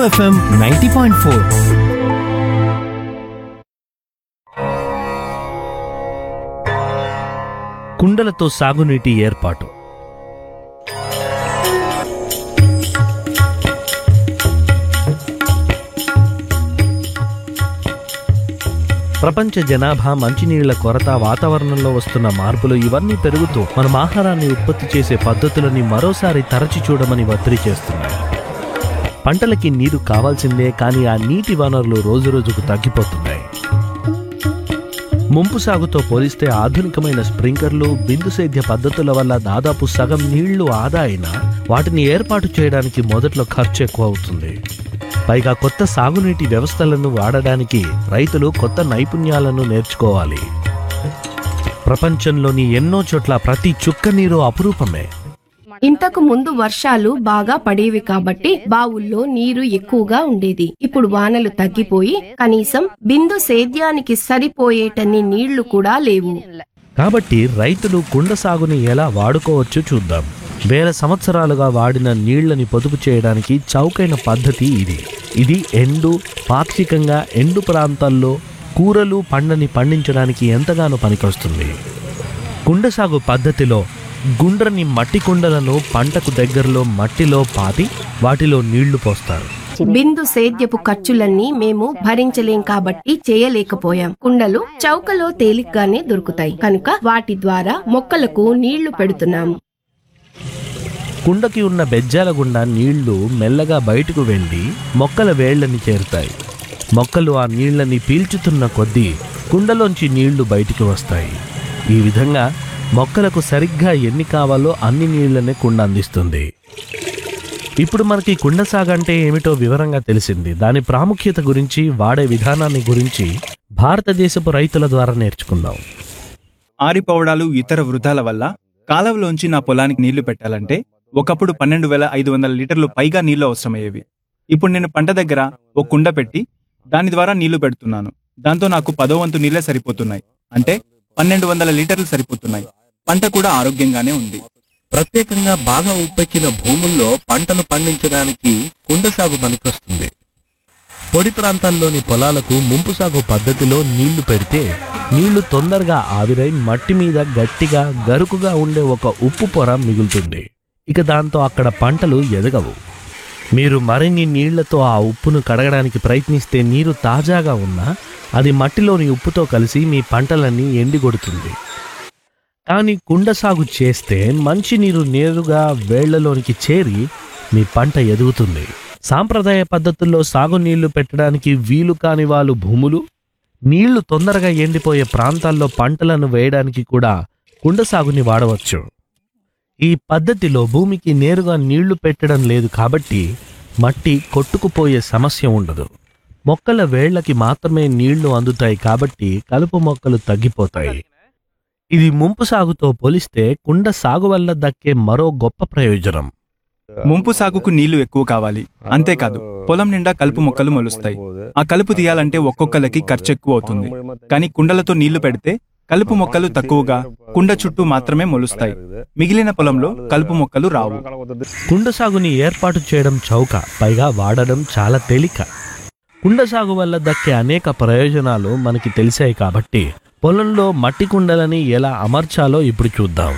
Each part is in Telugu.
ఎఫ్ఎం నైంటీ పాయింట్ ఫోర్ కుండలతో సాగునీటి ఏర్పాటు ప్రపంచ జనాభా మంచినీళ్ల కొరత వాతావరణంలో వస్తున్న మార్పులు ఇవన్నీ పెరుగుతూ మనం ఆహారాన్ని ఉత్పత్తి చేసే పద్ధతులని మరోసారి తరచి చూడమని ఒత్తిడి చేస్తున్నాయి పంటలకి నీరు కావాల్సిందే కానీ ఆ నీటి వనరులు రోజురోజుకు తగ్గిపోతున్నాయి ముంపు సాగుతో పోలిస్తే ఆధునికమైన స్ప్రింకర్లు బిందు సేద్య పద్ధతుల వల్ల దాదాపు సగం నీళ్లు ఆదా అయినా వాటిని ఏర్పాటు చేయడానికి మొదట్లో ఖర్చు ఎక్కువ అవుతుంది పైగా కొత్త సాగునీటి వ్యవస్థలను వాడడానికి రైతులు కొత్త నైపుణ్యాలను నేర్చుకోవాలి ప్రపంచంలోని ఎన్నో చోట్ల ప్రతి చుక్క నీరు అపురూపమే ఇంతకు ముందు వర్షాలు బాగా పడేవి కాబట్టి బావుల్లో నీరు ఎక్కువగా ఉండేది ఇప్పుడు వానలు తగ్గిపోయి కనీసం బిందు సేద్యానికి సరిపోయేటన్ని నీళ్లు కూడా లేవు కాబట్టి రైతులు కుండ సాగుని ఎలా వాడుకోవచ్చో చూద్దాం వేల సంవత్సరాలుగా వాడిన నీళ్లని పొదుపు చేయడానికి చౌకైన పద్ధతి ఇది ఇది ఎండు పాక్షికంగా ఎండు ప్రాంతాల్లో కూరలు పండని పండించడానికి ఎంతగానో పనికొస్తుంది కుండ సాగు పద్ధతిలో గుండ్రని మట్టి కుండలను పంటకు దగ్గరలో మట్టిలో పాతి వాటిలో నీళ్లు పోస్తారు బిందు సేద్యపు ఖర్చులన్నీ మేము భరించలేం కాబట్టి చేయలేకపోయాం కుండలు చౌకలో తేలిగ్గానే దొరుకుతాయి కనుక వాటి ద్వారా మొక్కలకు నీళ్లు పెడుతున్నాము కుండకి ఉన్న బెజ్జాల గుండా నీళ్లు మెల్లగా బయటకు వెళ్ళి మొక్కల వేళ్ళని చేరుతాయి మొక్కలు ఆ నీళ్ళని పీల్చుతున్న కొద్దీ కుండలోంచి నీళ్లు బయటికి వస్తాయి ఈ విధంగా మొక్కలకు సరిగ్గా ఎన్ని కావాలో అన్ని నీళ్లనే కుండ అందిస్తుంది ఇప్పుడు మనకి కుండ సాగు అంటే ఏమిటో వివరంగా తెలిసింది దాని ప్రాముఖ్యత గురించి వాడే విధానాన్ని గురించి భారతదేశపు రైతుల ద్వారా నేర్చుకుందాం ఆరిపోవడాలు ఇతర వృధాల వల్ల కాలవలోంచి నా పొలానికి నీళ్లు పెట్టాలంటే ఒకప్పుడు పన్నెండు వేల ఐదు వందల లీటర్లు పైగా నీళ్లు అవసరమయ్యేవి ఇప్పుడు నేను పంట దగ్గర ఒక కుండ పెట్టి దాని ద్వారా నీళ్లు పెడుతున్నాను దాంతో నాకు పదో వంతు నీళ్లే సరిపోతున్నాయి అంటే పన్నెండు వందల లీటర్లు సరిపోతున్నాయి పంట కూడా ఆరోగ్యంగానే ఉంది ప్రత్యేకంగా బాగా ఉప్పెక్కిన భూముల్లో పంటలు పండించడానికి కుండ సాగు పనికొస్తుంది పొడి ప్రాంతాల్లోని పొలాలకు ముంపు సాగు పద్ధతిలో నీళ్లు పెడితే నీళ్లు తొందరగా ఆవిరై మట్టి మీద గట్టిగా గరుకుగా ఉండే ఒక ఉప్పు పొర మిగులుతుంది ఇక దాంతో అక్కడ పంటలు ఎదగవు మీరు మరిన్ని నీళ్లతో ఆ ఉప్పును కడగడానికి ప్రయత్నిస్తే నీరు తాజాగా ఉన్నా అది మట్టిలోని ఉప్పుతో కలిసి మీ పంటలన్నీ ఎండిగొడుతుంది కానీ కుండ సాగు చేస్తే మంచినీరు నేరుగా వేళ్లలోనికి చేరి మీ పంట ఎదుగుతుంది సాంప్రదాయ పద్ధతుల్లో సాగునీళ్లు పెట్టడానికి వీలు కాని వాళ్ళు భూములు నీళ్లు తొందరగా ఎండిపోయే ప్రాంతాల్లో పంటలను వేయడానికి కూడా కుండ సాగుని వాడవచ్చు ఈ పద్ధతిలో భూమికి నేరుగా నీళ్లు పెట్టడం లేదు కాబట్టి మట్టి కొట్టుకుపోయే సమస్య ఉండదు మొక్కల వేళ్లకి మాత్రమే నీళ్లు అందుతాయి కాబట్టి కలుపు మొక్కలు తగ్గిపోతాయి ఇది ముంపు సాగుతో పోలిస్తే కుండ సాగు వల్ల దక్కే మరో గొప్ప ప్రయోజనం ముంపు సాగుకు నీళ్లు ఎక్కువ కావాలి అంతేకాదు పొలం నిండా కలుపు మొక్కలు మొలుస్తాయి ఆ కలుపు తీయాలంటే ఒక్కొక్కలకి ఖర్చు ఎక్కువ అవుతుంది కానీ కుండలతో నీళ్లు పెడితే కలుపు మొక్కలు తక్కువగా కుండ చుట్టూ మాత్రమే మొలుస్తాయి మిగిలిన పొలంలో కలుపు మొక్కలు రావు కుండ సాగుని ఏర్పాటు చేయడం చౌక పైగా వాడడం చాలా తేలిక కుండ సాగు వల్ల దక్కే అనేక ప్రయోజనాలు మనకి తెలిసాయి కాబట్టి పొలంలో మట్టి కుండలని ఎలా అమర్చాలో ఇప్పుడు చూద్దాం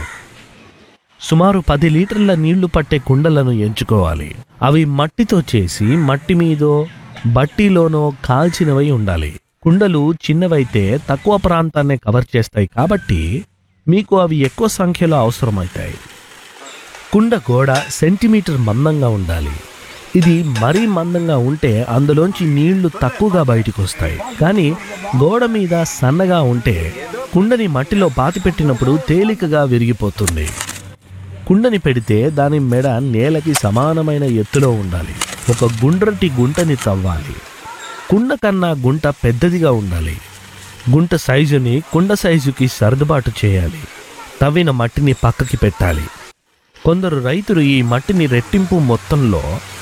సుమారు పది లీటర్ల నీళ్లు పట్టే కుండలను ఎంచుకోవాలి అవి మట్టితో చేసి మట్టి మీదో బట్టీలోనో కాల్చినవై ఉండాలి కుండలు చిన్నవైతే తక్కువ ప్రాంతాన్నే కవర్ చేస్తాయి కాబట్టి మీకు అవి ఎక్కువ సంఖ్యలో అవసరమవుతాయి కుండ గోడ సెంటీమీటర్ మందంగా ఉండాలి ఇది మరీ మందంగా ఉంటే అందులోంచి నీళ్లు తక్కువగా బయటికి వస్తాయి కానీ గోడ మీద సన్నగా ఉంటే కుండని మట్టిలో పాతిపెట్టినప్పుడు తేలికగా విరిగిపోతుంది కుండని పెడితే దాని మెడ నేలకి సమానమైన ఎత్తులో ఉండాలి ఒక గుండ్రటి గుంటని తవ్వాలి కుండ కన్నా గుంట పెద్దదిగా ఉండాలి గుంట సైజుని కుండ సైజుకి సర్దుబాటు చేయాలి తవ్విన మట్టిని పక్కకి పెట్టాలి కొందరు రైతులు ఈ మట్టిని రెట్టింపు మొత్తంలో